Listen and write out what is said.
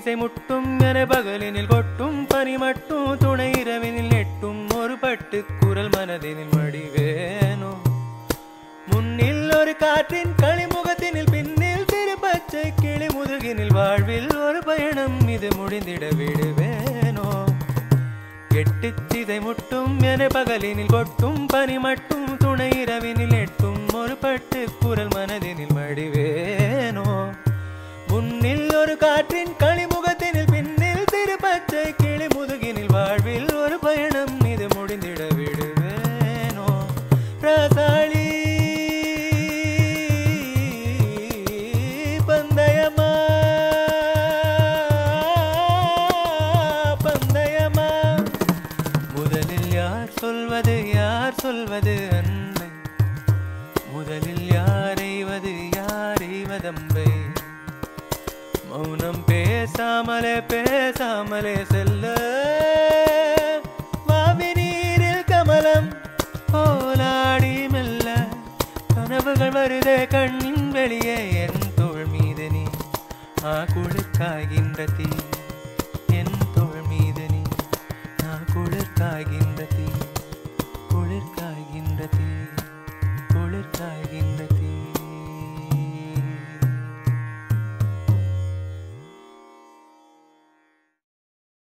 திசை முட்டும் என பகலினில் கொட்டும் பனி மட்டும் துணை இரவினில் நெட்டும் ஒரு பட்டு குரல் மனதினில் மடிவேனோ முன்னில் ஒரு காற்றின் களிமுகத்தினில் பின்னில் திரு பச்சை கிளி முதுகினில் வாழ்வில் ஒரு பயணம் இது முடிந்திட விடுவேனோ எட்டு திசை முட்டும் என பகலினில் கொட்டும் பனி மட்டும் துணை இரவினில் எட்டும் ஒரு பட்டு குரல் மனதினில் மடிவேனோ முன்னில் ஒரு காற்றின் களிமுகத்தினில் பின்னில் திரு பச்சை கிளி முதுகினில் வாழ்வில் ஒரு பயணம் இது முடிந்திட விடுவேனோ ரசாளி பந்தயமா பந்தயமா முதலில் யார் சொல்வது யார் சொல்வது அன்னை முதலில் யாரைவது யாரைவதம்பை மௌனம் பேசாமலே பேசாமலே செல்ல வாவி நீரில் கமலம் போலாடி மெல்ல கனவுகள் வருதே கண்ணின் வெளியே என் தோள் மீது நீ ஆ குளிர்காய்கின்ற தீ என் தோள் மீது நீ ஆ குளிர்காய்கின்ற